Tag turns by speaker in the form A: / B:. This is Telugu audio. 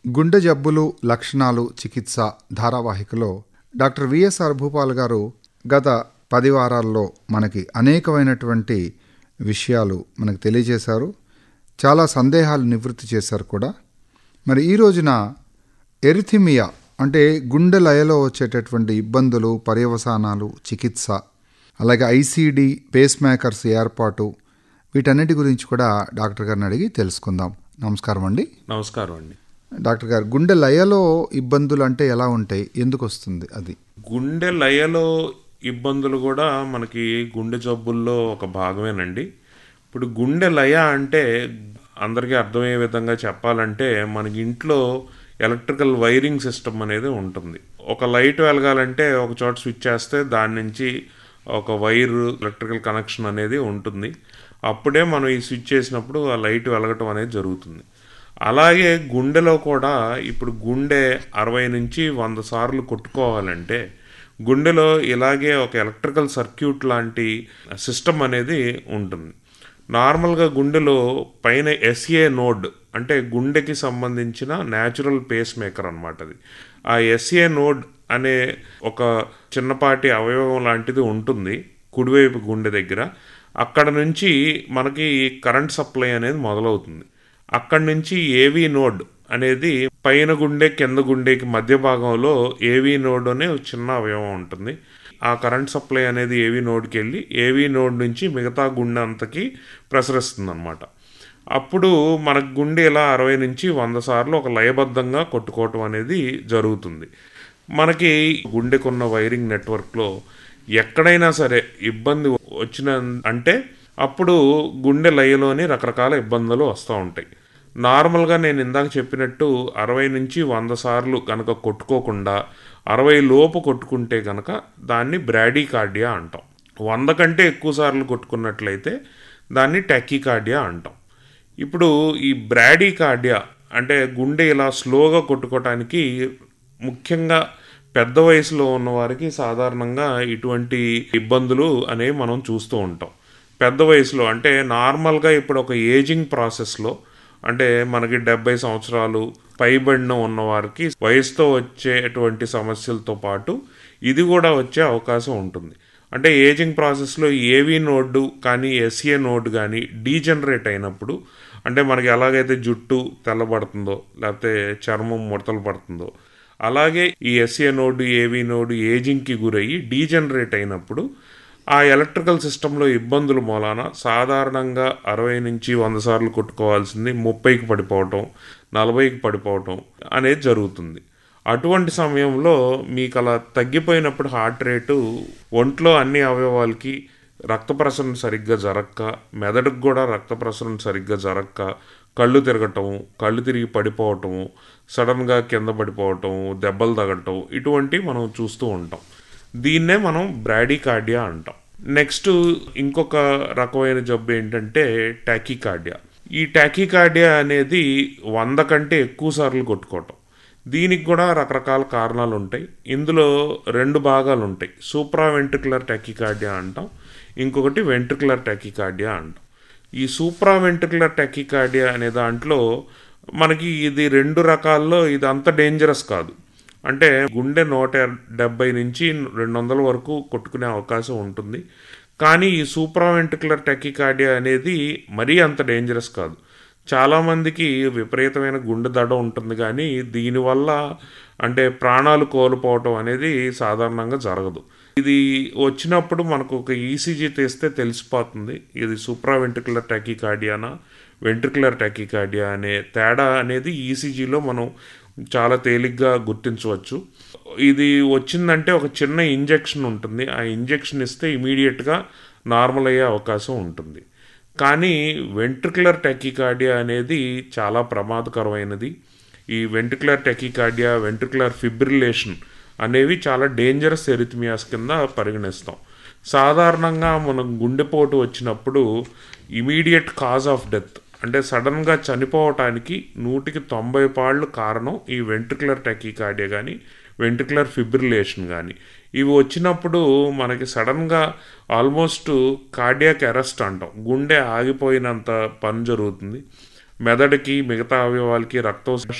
A: గుండె జబ్బులు లక్షణాలు చికిత్స ధారావాహికలో డాక్టర్ విఎస్ఆర్ భూపాల్ గారు గత పది వారాల్లో మనకి అనేకమైనటువంటి విషయాలు మనకు తెలియజేశారు చాలా సందేహాలు నివృత్తి చేశారు కూడా మరి ఈ రోజున ఎరిథిమియా అంటే గుండె లయలో వచ్చేటటువంటి ఇబ్బందులు పర్యవసానాలు చికిత్స అలాగే ఐసీడీ పేస్ మేకర్స్ ఏర్పాటు వీటన్నిటి గురించి కూడా డాక్టర్ గారిని అడిగి తెలుసుకుందాం నమస్కారం అండి
B: నమస్కారం అండి
A: డాక్టర్ గారు గుండె లయలో ఇబ్బందులు అంటే ఎలా ఉంటాయి ఎందుకు వస్తుంది అది
B: గుండె లయలో ఇబ్బందులు కూడా మనకి గుండె జబ్బుల్లో ఒక భాగమేనండి ఇప్పుడు గుండె లయ అంటే అందరికీ అర్థమయ్యే విధంగా చెప్పాలంటే మనకి ఇంట్లో ఎలక్ట్రికల్ వైరింగ్ సిస్టమ్ అనేది ఉంటుంది ఒక లైట్ వెలగాలంటే ఒక చోట స్విచ్ చేస్తే దాని నుంచి ఒక వైర్ ఎలక్ట్రికల్ కనెక్షన్ అనేది ఉంటుంది అప్పుడే మనం ఈ స్విచ్ చేసినప్పుడు ఆ లైట్ వెలగటం అనేది జరుగుతుంది అలాగే గుండెలో కూడా ఇప్పుడు గుండె అరవై నుంచి వంద సార్లు కొట్టుకోవాలంటే గుండెలో ఇలాగే ఒక ఎలక్ట్రికల్ సర్క్యూట్ లాంటి సిస్టమ్ అనేది ఉంటుంది నార్మల్గా గుండెలో పైన ఎస్ఏ నోడ్ అంటే గుండెకి సంబంధించిన న్యాచురల్ పేస్ మేకర్ అనమాట అది ఆ ఎస్ఏ నోడ్ అనే ఒక చిన్నపాటి అవయవం లాంటిది ఉంటుంది కుడివైపు గుండె దగ్గర అక్కడ నుంచి మనకి కరెంట్ సప్లై అనేది మొదలవుతుంది అక్కడి నుంచి ఏవీ నోడ్ అనేది పైన గుండె కింద గుండెకి మధ్య భాగంలో ఏవీ నోడ్ అనే ఒక చిన్న అవయవం ఉంటుంది ఆ కరెంట్ సప్లై అనేది ఏవీ నోడ్కి వెళ్ళి ఏవీ నోడ్ నుంచి మిగతా గుండె అంతకి ప్రసరిస్తుంది అనమాట అప్పుడు మన గుండె ఇలా అరవై నుంచి వంద సార్లు ఒక లయబద్ధంగా కొట్టుకోవటం అనేది జరుగుతుంది మనకి గుండెకున్న వైరింగ్ నెట్వర్క్లో ఎక్కడైనా సరే ఇబ్బంది వచ్చిన అంటే అప్పుడు గుండె లయలోని రకరకాల ఇబ్బందులు వస్తూ ఉంటాయి నార్మల్గా నేను ఇందాక చెప్పినట్టు అరవై నుంచి వంద సార్లు కనుక కొట్టుకోకుండా అరవై లోపు కొట్టుకుంటే కనుక దాన్ని బ్రాడీకార్డియా అంటాం వంద కంటే ఎక్కువ సార్లు కొట్టుకున్నట్లయితే దాన్ని టెక్కికార్డియా అంటాం ఇప్పుడు ఈ బ్రాడీకార్డియా అంటే గుండె ఇలా స్లోగా కొట్టుకోవటానికి ముఖ్యంగా పెద్ద వయసులో ఉన్న వారికి సాధారణంగా ఇటువంటి ఇబ్బందులు అనేవి మనం చూస్తూ ఉంటాం పెద్ద వయసులో అంటే నార్మల్గా ఇప్పుడు ఒక ఏజింగ్ ప్రాసెస్లో అంటే మనకి డెబ్బై సంవత్సరాలు పైబడిన ఉన్న వారికి వయసుతో వచ్చేటువంటి సమస్యలతో పాటు ఇది కూడా వచ్చే అవకాశం ఉంటుంది అంటే ఏజింగ్ ప్రాసెస్లో ఏవీ నోడ్ కానీ ఎస్ఏ నోడ్ కానీ డీజనరేట్ అయినప్పుడు అంటే మనకి ఎలాగైతే జుట్టు తెల్లబడుతుందో లేకపోతే చర్మం ముడతలు పడుతుందో అలాగే ఈ ఎస్ఏ నోడ్ ఏవీ నోడ్ ఏజింగ్కి గురయ్యి డీజనరేట్ అయినప్పుడు ఆ ఎలక్ట్రికల్ సిస్టంలో ఇబ్బందుల మూలాన సాధారణంగా అరవై నుంచి వంద సార్లు కొట్టుకోవాల్సింది ముప్పైకి పడిపోవటం నలభైకి పడిపోవటం అనేది జరుగుతుంది అటువంటి సమయంలో మీకు అలా తగ్గిపోయినప్పుడు హార్ట్ రేటు ఒంట్లో అన్ని అవయవాలకి రక్త ప్రసరణ సరిగ్గా జరక్క మెదడుకు కూడా రక్త ప్రసరణ సరిగ్గా జరక్క కళ్ళు తిరగటం కళ్ళు తిరిగి పడిపోవటము సడన్గా కింద పడిపోవటం దెబ్బలు తగటం ఇటువంటివి మనం చూస్తూ ఉంటాం దీన్నే మనం బ్రాడీకార్డియా అంటాం నెక్స్ట్ ఇంకొక రకమైన జబ్బు ఏంటంటే టాకీకార్డియా ఈ టాకీకార్డియా అనేది వంద కంటే ఎక్కువ సార్లు కొట్టుకోవటం దీనికి కూడా రకరకాల కారణాలు ఉంటాయి ఇందులో రెండు భాగాలు ఉంటాయి సూప్రా వెంట్రికులర్ టాకీకార్డియా అంటాం ఇంకొకటి వెంట్రికులర్ టాకీకార్డియా అంటాం ఈ సూప్రా వెంట్రికులర్ టాకీకార్డియా అనే దాంట్లో మనకి ఇది రెండు రకాల్లో ఇది అంత డేంజరస్ కాదు అంటే గుండె నూట డెబ్బై నుంచి రెండు వందల వరకు కొట్టుకునే అవకాశం ఉంటుంది కానీ ఈ సూప్రా వెంట్రికులర్ టెకికార్డియా అనేది మరీ అంత డేంజరస్ కాదు చాలామందికి విపరీతమైన గుండె దడ ఉంటుంది కానీ దీనివల్ల అంటే ప్రాణాలు కోల్పోవటం అనేది సాధారణంగా జరగదు ఇది వచ్చినప్పుడు మనకు ఒక ఈసీజీ తీస్తే తెలిసిపోతుంది ఇది సూప్రా వెంట్రికులర్ టెకికార్డియానా వెంట్రికులర్ టెకికార్డియా అనే తేడా అనేది ఈసీజీలో మనం చాలా తేలిగ్గా గుర్తించవచ్చు ఇది వచ్చిందంటే ఒక చిన్న ఇంజెక్షన్ ఉంటుంది ఆ ఇంజెక్షన్ ఇస్తే ఇమీడియట్గా నార్మల్ అయ్యే అవకాశం ఉంటుంది కానీ వెంట్రికులర్ టెకికార్డియా అనేది చాలా ప్రమాదకరమైనది ఈ వెంట్రికులర్ టెకికార్డియా వెంట్రికులర్ ఫిబ్రిలేషన్ అనేవి చాలా డేంజరస్ ఎరిథమియాస్ కింద పరిగణిస్తాం సాధారణంగా మనం గుండెపోటు వచ్చినప్పుడు ఇమీడియట్ కాజ్ ఆఫ్ డెత్ అంటే సడన్గా చనిపోవటానికి నూటికి తొంభై పాళ్ళు కారణం ఈ వెంట్రికులర్ టెకికార్డియా కానీ వెంట్రికులర్ ఫిబ్రిలేషన్ కానీ ఇవి వచ్చినప్పుడు మనకి సడన్గా ఆల్మోస్ట్ కార్డియాక్ అరెస్ట్ అంటాం గుండె ఆగిపోయినంత పని జరుగుతుంది మెదడుకి మిగతా అవయవాలకి రక్తం